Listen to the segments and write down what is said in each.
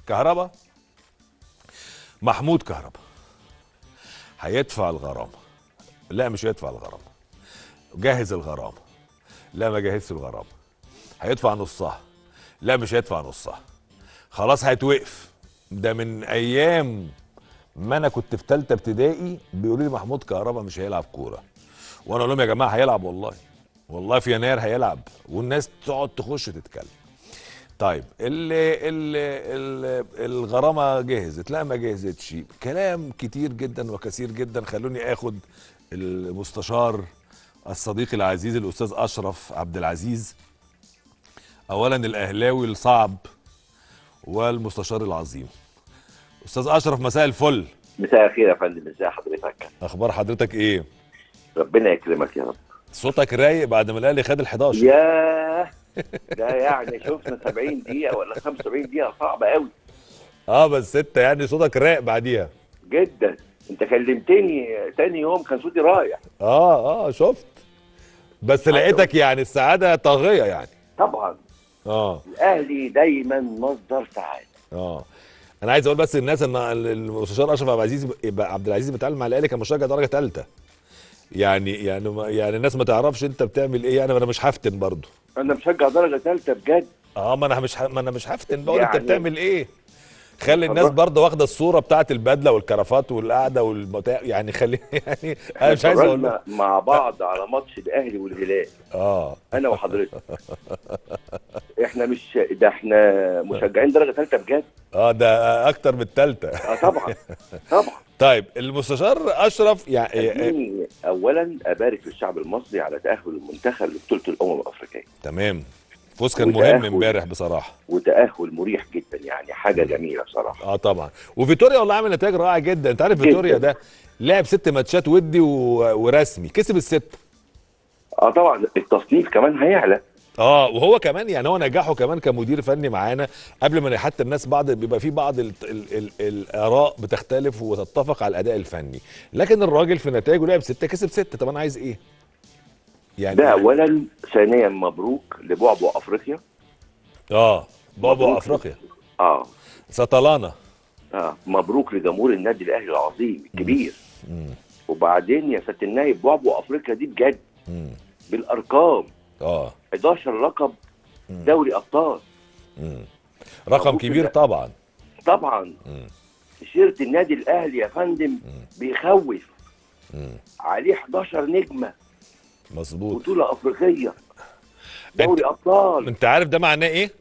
كهربا محمود كهربا هيدفع الغرامه لا مش هيدفع الغرامه جهز الغرامه لا ما جهزش الغرامه هيدفع نصها لا مش هيدفع نصها خلاص هيتوقف ده من ايام ما انا كنت في ثالثه ابتدائي بيقولوا لي محمود كهربا مش هيلعب كوره وانا اقول لهم يا جماعه هيلعب والله والله في يناير هيلعب والناس تقعد تخش تتكلم طيب ال ال ال الغرامه جهزت لا ما جهزتش كلام كتير جدا وكثير جدا خلوني اخد المستشار الصديق العزيز الاستاذ اشرف عبد العزيز اولا الاهلاوي الصعب والمستشار العظيم استاذ اشرف مساء الفل مساء الخير يا فندم ازي حضرتك اخبار حضرتك ايه ربنا يكرمك يا رب صوتك رايق بعد ما الاهلي خد ال11 ياه ده يعني شفنا 70 دقيقة ولا 75 دقيقة صعبة قوي اه بس انت يعني صوتك رايق بعديها جدا انت كلمتني تاني يوم كان صوتي رايح اه اه شفت بس لقيتك يعني السعاده طاغيه يعني طبعا اه الاهلي دايما مصدر سعادة اه انا عايز اقول بس الناس ان المستشار اشرف عبد العزيز عبد العزيز بيتعلم مع الاهلي كمشجع درجه ثالثه يعني يعني ما- يعني الناس ما تعرفش انت بتعمل ايه انا انا مش هفتن برضو انا مشجع درجة ثالثة بجد اه ما انا مش ه... ما انا مش هفتن بقول انت يعني- بتعمل ايه خلي الناس اتفضل. برضه واخده الصوره بتاعت البدله والكرافات والقعده والبتاع يعني خلي يعني انا مش عايز اقول اتفرجنا مع بعض على ماتش الاهلي والهلال اه انا وحضرتك احنا مش ده احنا مشجعين درجة ثالثة بجد اه ده اكتر من الثالثه اه طبعا طبعا طيب المستشار اشرف يعني خليني اولا ابارك للشعب المصري على تاهل المنتخب لبطوله الامم الافريقيه تمام فوز كان وتأهل. مهم امبارح بصراحه وتاهل مريح جدا يعني حاجه جميله بصراحه اه طبعا وفيتوريا والله عامل نتائج رائعه جدا انت عارف جداً. فيتوريا ده لعب ست ماتشات ودي و... ورسمي كسب الست اه طبعا التصنيف كمان هيعلى اه وهو كمان يعني هو نجحه كمان كمدير فني معانا قبل ما حتى الناس بعض بيبقى في بعض ال ال ال الاراء بتختلف وتتفق على الاداء الفني لكن الراجل في نتائجه لعب سته كسب سته طب انا عايز ايه يعني ده اولا ثانيا مبروك لبعبع افريقيا اه بابا مبروك. افريقيا اه سطلانه اه مبروك لجمهور النادي الاهلي العظيم الكبير مم. وبعدين يا سياده النايب بعبع افريقيا دي بجد مم. بالارقام اه 11 لقب دوري ابطال مم. رقم مبروك كبير لله. طبعا طبعا مم. تيشيرت النادي الاهلي يا فندم بيخوف مم. عليه 11 نجمه مظبوط بطولة أفريقية دوري أبطال انت عارف ده معناه ايه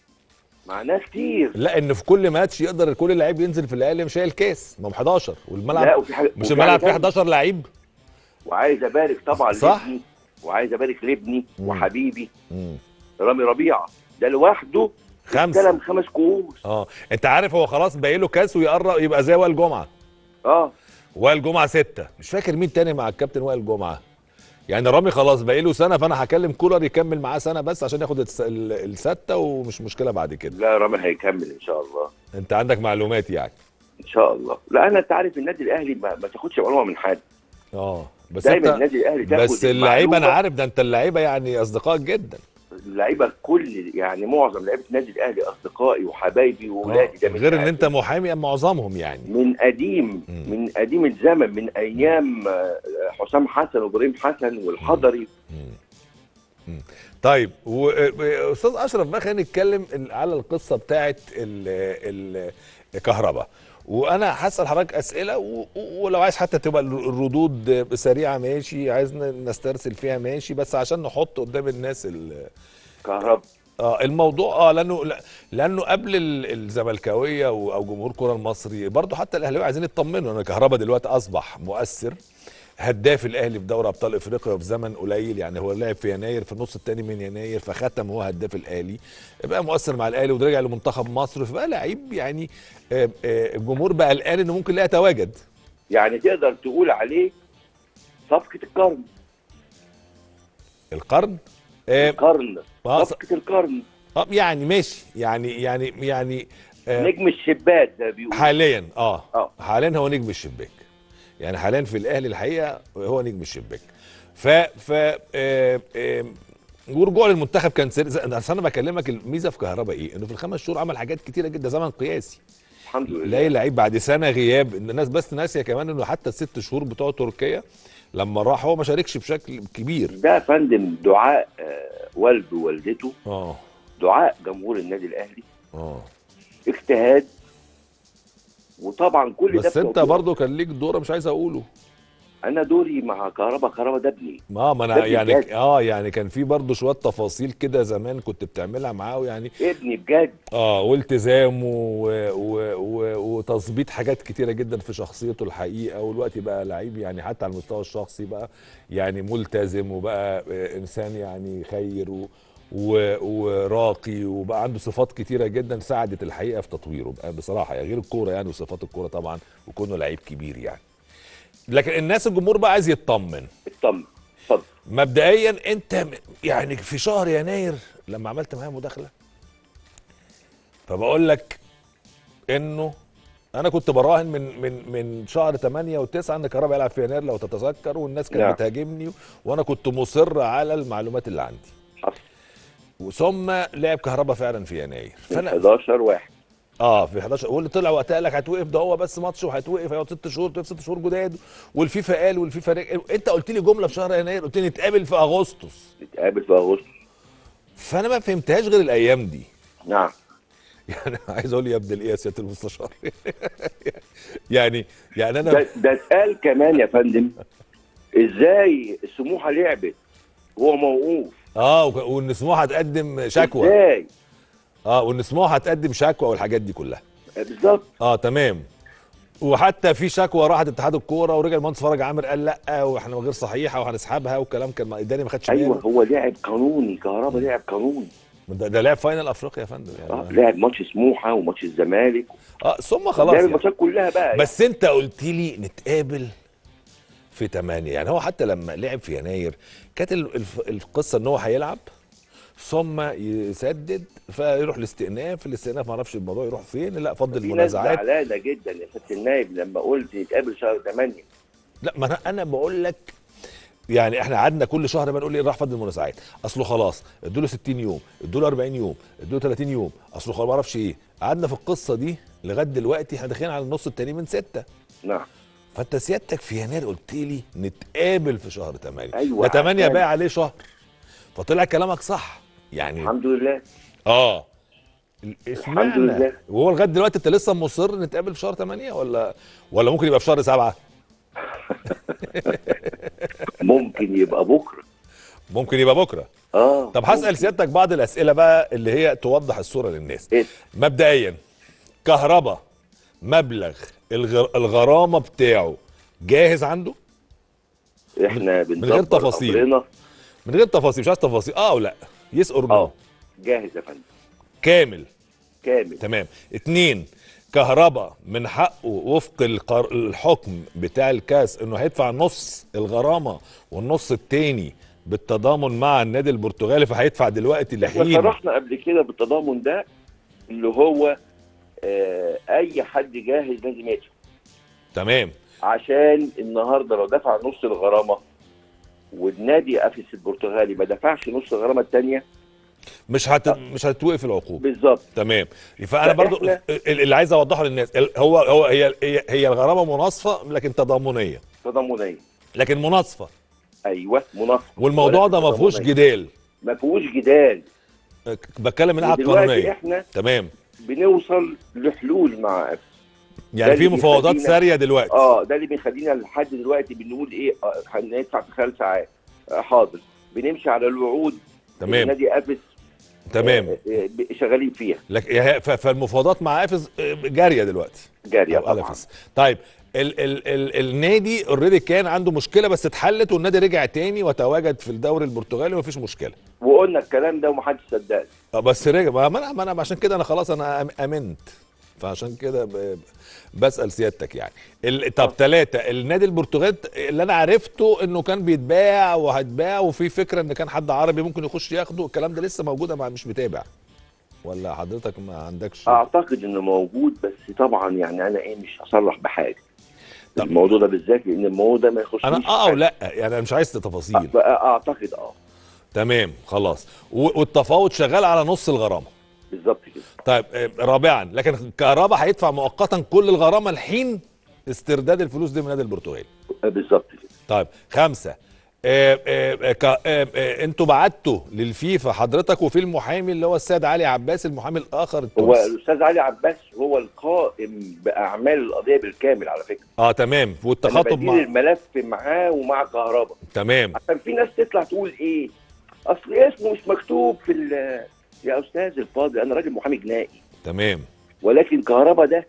معناه كتير لا ان في كل ماتش يقدر كل لعيب ينزل في الاقل مش شايل كيس ما هم 11 لا والملعب وفي حاجة مش وفي الملعب حاجة فيه تانية. 11 لعيب وعايز أبارك طبعا صح. لابني وعايز أبارك لابني مم. وحبيبي مم. رامي ربيعة ده لوحده خمسة. استلم خمس كؤوس اه انت عارف هو خلاص باقي له كاس ويقرب يبقى زي وائل جمعه اه وائل جمعه ستة مش فاكر مين تاني مع الكابتن وائل جمعه يعني رامي خلاص باقي له سنه فانا هكلم كولر يكمل معاه سنه بس عشان ياخد الس- ال- السته ومش مشكله بعد كده لا رامي هيكمل إن شاء الله انت عندك معلومات يعني إن شاء الله لا أنا أنت عارف النادي الأهلي ما, ما تاخدش معلومة من حد اه بس دايما انت النادي الأهلي تاخد بس اللعيبه انا المعلومة. عارف ده انت اللعيبه يعني اصدقائك جدا اللعيبه كل يعني معظم لعيبه النادي الاهلي اصدقائي وحبايبي واولادي آه. ده من غير ان أهلي. انت محامي معظمهم يعني من قديم مم. من قديم الزمن من ايام آه، حسام حسن وابراهيم حسن والحضري طيب واستاذ اشرف بقى خلينا نتكلم ال- على القصه بتاعت ال- الكهرباء وانا هسال حضرتك اسئله و- و- ولو عايز حتى تبقى الر- الردود سريعه ماشي عايز ن- نسترسل فيها ماشي بس عشان نحط قدام الناس ال- كهرباء اه الموضوع اه لانه لا- لانه قبل ال- الزملكاويه و- او جمهور الكره المصري برضو حتى الاهلاويه عايزين يطمنوا ان كهربا دلوقتي اصبح مؤثر هداف الاهلي في دوري ابطال افريقيا في زمن قليل يعني هو لعب في يناير في النص الثاني من يناير فختم هو هداف الاهلي بقى مؤثر مع الاهلي ورجع لمنتخب مصر فبقى لعيب يعني آه، آه، الجمهور بقى قلقان انه ممكن لا يتواجد يعني تقدر تقول عليه صفقه القرن القرن آه، القرن آه، صفقه القرن آه، يعني ماشي يعني يعني يعني آه، نجم الشباك ده بيقول حاليا اه آه. حاليا هو نجم الشباك يعني حاليا في الاهلي الحقيقه هو نجم الشباك ف ف آه، آه، ورجوع للمنتخب كان سر... اصل انا بكلمك الميزه في كهربا ايه انه في الخمس شهور عمل حاجات كتيره جدا زمن قياسي الحمد لله لا لعيب بعد سنه غياب إن الناس بس ناسيه كمان انه حتى الست شهور بتوع تركيا لما راح هو ما شاركش بشكل كبير ده يا فندم دعاء آه، والده ووالدته اه دعاء جمهور النادي الاهلي اه اجتهاد وطبعا كل ده بس انت بتوفيق. برضه كان ليك دور مش عايز اقوله انا دوري مع كهربا كهربا ده ابني ما ما ده انا ابن يعني بجد. اه يعني كان في برضه شويه تفاصيل كده زمان كنت بتعملها معاه يعني ابني بجد اه والتزامه و- و- و- وتظبيط حاجات كتيره جدا في شخصيته الحقيقه والوقت بقى لعيب يعني حتى على المستوى الشخصي بقى يعني ملتزم وبقى آه، انسان يعني خير و و- وراقي وبقى عنده صفات كتيره جدا ساعدت الحقيقه في تطويره بقى بصراحه يعني غير الكوره يعني وصفات الكوره طبعا وكونه لعيب كبير يعني لكن الناس الجمهور بقى عايز يطمن اطمن اتفضل مبدئيا انت م- يعني في شهر يناير لما عملت معايا مداخله فبقول لك انه انا كنت براهن من من من شهر 8 و9 ان كهربا يلعب في يناير لو تتذكر والناس كانت نعم. بتهاجمني وانا كنت مصر على المعلومات اللي عندي حصل ثم لعب كهربا فعلا في يناير من فانا 11 واحد اه في 11 واللي طلع وقتها قال لك هتوقف ده هو بس ماتش وهيتوقف هيقعد ست شهور توقف ست شهور جداد والفيفا قال والفيفا رجع انت قلت لي جمله في شهر يناير قلت لي نتقابل في اغسطس نتقابل في اغسطس فانا ما فهمتهاش غير الايام دي نعم يعني عايز اقول يا ابن الايه يا سياده المستشار يعني يعني انا ده ده اتقال كمان يا فندم ازاي سموحه لعبت وهو موقوف اه وك- وان سموحه هتقدم شكوى ازاي اه وان سموحه هتقدم شكوى والحاجات دي كلها بالظبط اه تمام وحتى في شكوى راحت اتحاد الكوره ورجع المهندس فرج عامر قال لا واحنا غير صحيحه وهنسحبها والكلام كان اداني ما خدش ايوه باله هو لعب قانوني كهربا لعب قانوني ده, ده لعب فاينل افريقيا يا فندم اه يعني لعب ماتش سموحه وماتش الزمالك اه ثم خلاص لعب يعني. الماتشات كلها بقى بس انت قلت لي نتقابل في 8 يعني هو حتى لما لعب في يناير كانت ال- الف- القصه ان هو هيلعب ثم يسدد فيروح الاستئناف الاستئناف ما اعرفش الموضوع يروح فين لا فضل في ناس المنازعات زعلانه جدا يا سياده النايب لما قلت نتقابل شهر 8 لا ما انا انا بقول لك يعني احنا قعدنا كل شهر بقى نقول ايه راح فضل المنازعات اصله خلاص ادوا له 60 يوم ادوا له 40 يوم ادوا له 30 يوم اصله خلاص ما اعرفش ايه قعدنا في القصه دي لغايه دلوقتي احنا داخلين على النص التاني من ستة نعم فانت سيادتك في يناير قلت لي نتقابل في شهر 8 أيوة، ده 8 عشان- باقي عليه شهر فطلع كلامك صح يعني الحمد لله اه الحمد اشمعنى لله. وهو لغايه دلوقتي انت لسه مصر نتقابل في شهر 8 ولا ولا ممكن يبقى في شهر 7 ممكن يبقى بكره ممكن يبقى بكره اه طب هسال سيادتك بعض الاسئله بقى اللي هي توضح الصوره للناس إيه؟ مبدئيا كهربا مبلغ الغ- الغرامه بتاعه جاهز عنده احنا من غير بندبر تفاصيل. أمرنا. من غير تفاصيل مش عايز تفاصيل اه او لا يس اور نو اه جاهز يا فندم كامل كامل تمام اتنين كهربا من حقه وفق القر... الحكم بتاع الكاس انه هيدفع نص الغرامه والنص التاني بالتضامن مع النادي البرتغالي فهيدفع دلوقتي احنا لحين شرحنا قبل كده بالتضامن ده اللي هو آه اي حد جاهز لازم يدفع تمام عشان النهارده لو دفع نص الغرامه والنادي افس البرتغالي ما دفعش نص الغرامه الثانيه مش هت... مش هتوقف العقوبه بالظبط تمام فانا برضو فإحنا- ال- اللي عايز اوضحه للناس ال- هو هو هي هي, هي الغرامه مناصفه لكن تضامنيه تضامنيه لكن مناصفه ايوه مناصفه والموضوع ده ما فيهوش تضامنية. جدال ما فيهوش جدال بتكلم من ناحيه ودلوقتي قانونيه احنا تمام بنوصل لحلول مع افس يعني ده في اللي مفاوضات بيخلينا- ساريه دلوقتي اه ده اللي بيخلينا لحد دلوقتي بنقول ايه آه، هندفع في خلال ساعات آه حاضر بنمشي على الوعود اللي تمام نادي افس تمام آه، آه، شغالين فيها لك هي- ف- فالمفاوضات مع افز جاريه دلوقتي جاريه أو طبعا ألفز. طيب ال ال ال النادي اوريدي كان عنده مشكله بس اتحلت والنادي رجع تاني وتواجد في الدوري البرتغالي ومفيش مشكله وقلنا الكلام ده ومحدش صدقنا آه، بس رجع ما ما انا ما انا عشان كده انا خلاص انا أم- امنت فعشان كده ب- ب- بسال سيادتك يعني ال- طب ثلاثه النادي البرتغالي اللي انا عرفته انه كان بيتباع وهتباع وفي فكره ان كان حد عربي ممكن يخش ياخده الكلام ده لسه موجوده مع مش متابع ولا حضرتك ما عندكش اعتقد انه موجود بس طبعا يعني انا ايه مش هصرح بحاجه طب. الموضوع ده بالذات لان الموضوع ده ما يخصنيش انا اه او لا يعني انا مش عايز تفاصيل اعتقد اه تمام خلاص و- والتفاوض شغال على نص الغرامه بالظبط كده طيب آه، رابعا لكن الكهرباء هيدفع مؤقتا كل الغرامه لحين استرداد الفلوس دي من النادي البرتغالي آه، بالظبط كده طيب خمسة آه، آه، آه، كا- آه، آه، انتوا بعتوا للفيفا حضرتك وفي المحامي اللي هو السيد علي عباس المحامي الاخر هو التونسي الاستاذ علي عباس هو القائم باعمال القضيه بالكامل على فكره اه تمام انا والتخاطب بدير مع الملف معاه ومع كهرباء تمام عشان في ناس تطلع تقول ايه اصل اسمه مش مكتوب في ال- يا استاذ الفاضل انا راجل محامي جنائي تمام ولكن كهرباء ده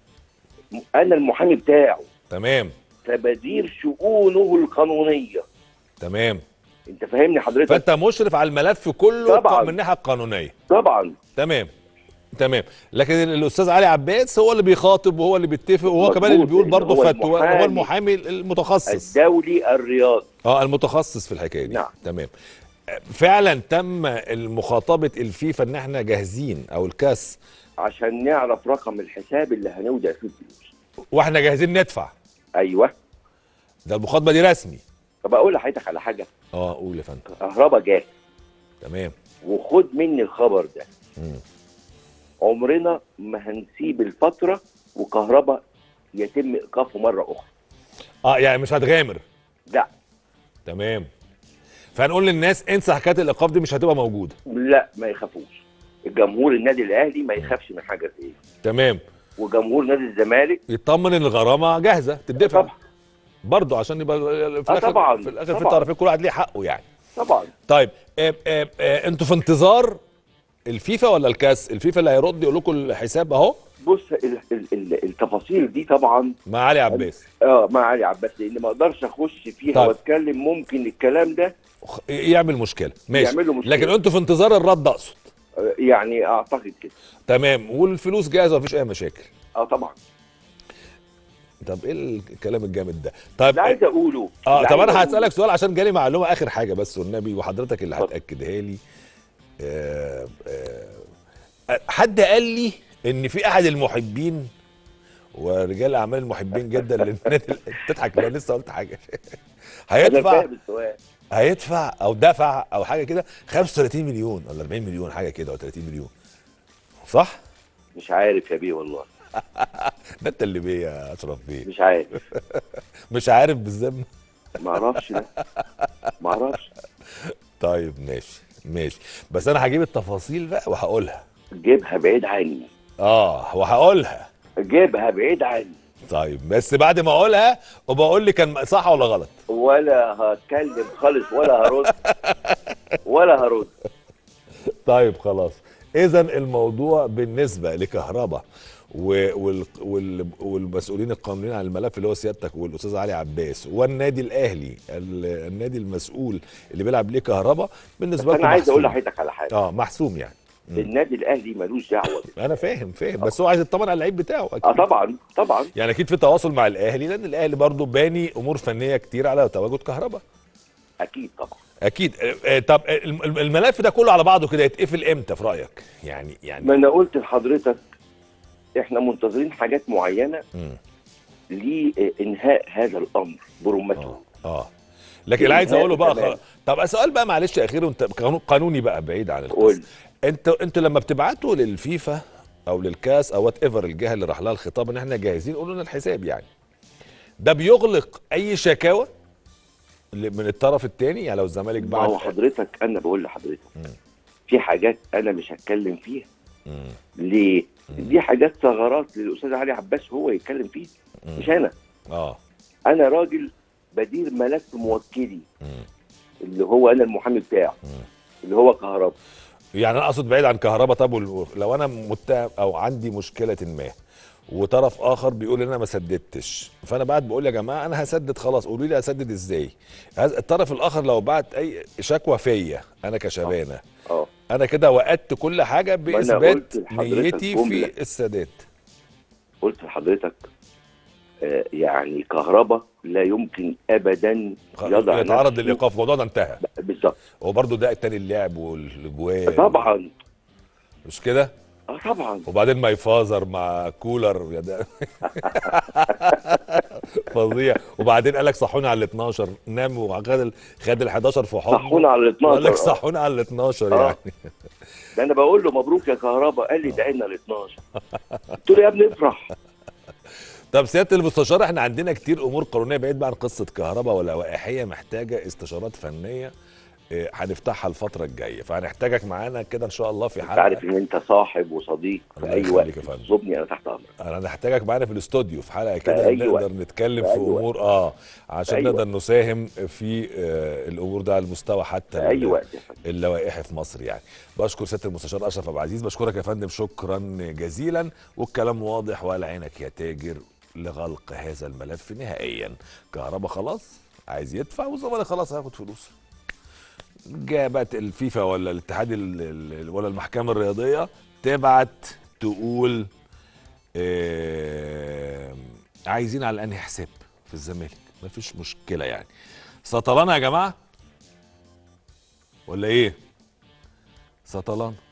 انا المحامي بتاعه تمام فبدير شؤونه القانونيه تمام انت فاهمني حضرتك فانت مشرف على الملف كله طبعاً. من الناحيه القانونيه طبعا تمام تمام لكن الاستاذ علي عباس هو اللي بيخاطب وهو اللي بيتفق وهو مظبوط، كمان اللي بيقول لأن برضه هو فتوى هو المحامي المحامي المتخصص الدولي الرياضي اه المتخصص في الحكايه دي نعم. تمام فعلا تم المخاطبه الفيفا ان احنا جاهزين او الكاس عشان نعرف رقم الحساب اللي هنودع فيه الفلوس واحنا جاهزين ندفع ايوه ده المخاطبه دي رسمي طب اقول لحضرتك على حاجه اه قول يا فندم كهرباء جاهز تمام وخد مني الخبر ده مم. عمرنا ما هنسيب الفتره وكهرباء يتم ايقافه مره اخرى اه يعني مش هتغامر لا تمام فهنقول للناس انسى حكايه الايقاف دي مش هتبقى موجوده لا ما يخافوش الجمهور النادي الاهلي ما يخافش من حاجه زي دي تمام وجمهور نادي الزمالك يطمن ان الغرامه جاهزه تدفع طبعا برضه عشان يبقى في آه الاخر طبعاً، في الاخر في طبعاً. طرفين كل واحد ليه حقه يعني طبعا طيب آه آه آه انتوا في انتظار الفيفا ولا الكاس الفيفا اللي هيرد يقول لكم الحساب اهو بص ال ال ال التفاصيل دي طبعا مع علي عباس اه مع علي عباس لان ما اقدرش اخش فيها طيب. واتكلم ممكن الكلام ده خ- يعمل مشكله ماشي يعمل له مشكلة. لكن انتوا في انتظار الرد اقصد آه، يعني اعتقد كده تمام والفلوس جاهزه مفيش اي مشاكل اه طبعا طب ايه الكلام الجامد ده طيب اللي عايز اقوله اه اللي طب عايز انا أقوله. هسالك سؤال عشان جالي معلومه اخر حاجه بس والنبي وحضرتك اللي اتفضل. هتاكدها لي آه آه حد قال لي ان في احد المحبين ورجال اعمال المحبين جدا للنادي تضحك لا لسه قلت حاجه انا هيدفع فاهم السؤال هيدفع او دفع او حاجه كده 35 مليون ولا 40 مليون حاجه كده او 30 مليون صح؟ مش عارف يا بيه والله ده انت اللي بيه يا اشرف بيه مش عارف مش عارف بالذمه ما اعرفش ده ما اعرفش طيب ماشي ماشي بس انا هجيب التفاصيل بقى وهقولها جيبها بعيد عني اه وهقولها جيبها بعيد عني طيب بس بعد ما اقولها وبقول لي كان صح ولا غلط ولا هتكلم خالص ولا هرد ولا هرد طيب خلاص اذا الموضوع بالنسبه لكهرباء و- وال- وال- والمسؤولين القانونيين عن الملف اللي هو سيادتك والاستاذ علي عباس والنادي الاهلي ال- النادي المسؤول اللي بيلعب ليه كهرباء بالنسبه بس لكم انا عايز اقول محسوم. لحضرتك على حاجه اه محسوم يعني مم. النادي الاهلي ملوش دعوه بيه. انا فاهم فاهم بس هو عايز يطمن على اللعيب بتاعه اكيد اه طبعا طبعا يعني اكيد في تواصل مع الاهلي لان الاهلي برضه باني امور فنيه كتير على تواجد كهرباء اكيد طبعا اكيد آه، آه، طب آه، الم- الملف ده كله على بعضه كده يتقفل امتى في رايك يعني يعني ما انا قلت لحضرتك احنا منتظرين حاجات معينه مم. لانهاء هذا الامر برمته اه اه لكن اللي عايز إنهاء اقوله بقى تمام. خلاص طب سؤال بقى معلش اخير وانت قانون- قانوني بقى بعيد عن قول. القصه انتوا انتوا لما بتبعتوا للفيفا او للكاس او وات ايفر الجهه اللي راح لها الخطاب ان احنا جاهزين قولوا لنا الحساب يعني ده بيغلق اي شكاوى اللي من الطرف الثاني يعني لو الزمالك ما هو بعت حضرتك انا بقول لحضرتك مم. في حاجات انا مش هتكلم فيها مم. ليه؟ دي حاجات ثغرات للاستاذ علي عباس هو يتكلم فيها مش انا اه انا راجل بدير ملف موكلي مم. اللي هو انا المحامي بتاعه مم. اللي هو كهرباء يعني انا اقصد بعيد عن كهرباء طب وال- لو انا متهم او عندي مشكله ما وطرف اخر بيقول ان انا ما سددتش فانا بعد بقول يا جماعه انا هسدد خلاص قولوا لي اسدد ازاي هذا الطرف الاخر لو بعت اي شكوى فيا انا كشبانه اه انا كده وقدت كل حاجه أنا باثبات قلت لحضرتك نيتي جملة. في السداد قلت لحضرتك آه يعني كهرباء لا يمكن ابدا يضع يتعرض نفسه- للايقاف الموضوع ده انتهى بالظبط هو برضه ده التاني اللعب والاجوان طبعا مش كده اه طبعا وبعدين ما يفازر مع كولر يا ده فظيع وبعدين قال لك صحوني على ال 12 نام وخد ال خد ال 11 في حضنه صحونا على ال قال لك 12 آه. صحوني على ال 12 آه. يعني ده انا بقول له مبروك يا كهربا قال لي دعينا ال 12 قلت له يا ابني افرح طب سياده المستشار احنا عندنا كتير امور قانونيه بعيد بقى عن قصه كهرباء ولوائحيه محتاجه استشارات فنيه إيه، هنفتحها الفتره الجايه فهنحتاجك معانا كده ان شاء الله في انت حلقه عارف ان انت صاحب وصديق الله في اي يخليك وقت يا فندم. تطلبني انا تحت امرك انا هنحتاجك معانا في الاستوديو في حلقه كده أي نقدر وقت. نتكلم في في أي وقت. امور اه عشان أي نقدر نساهم في آه الامور ده على المستوى حتى في اي ال- وقت يا فندم اللوائحي في مصر يعني بشكر سياده المستشار اشرف ابو عزيز بشكرك يا فندم شكرا جزيلا والكلام واضح ولا عينك يا تاجر لغلق هذا الملف نهائيا كهربا خلاص عايز يدفع والزمالك خلاص هياخد فلوس جابت الفيفا ولا الاتحاد ال- ال- ولا المحكمه الرياضيه تبعت تقول آه عايزين على انهي حساب في الزمالك مفيش مشكله يعني سطلانه يا جماعه ولا ايه سطلان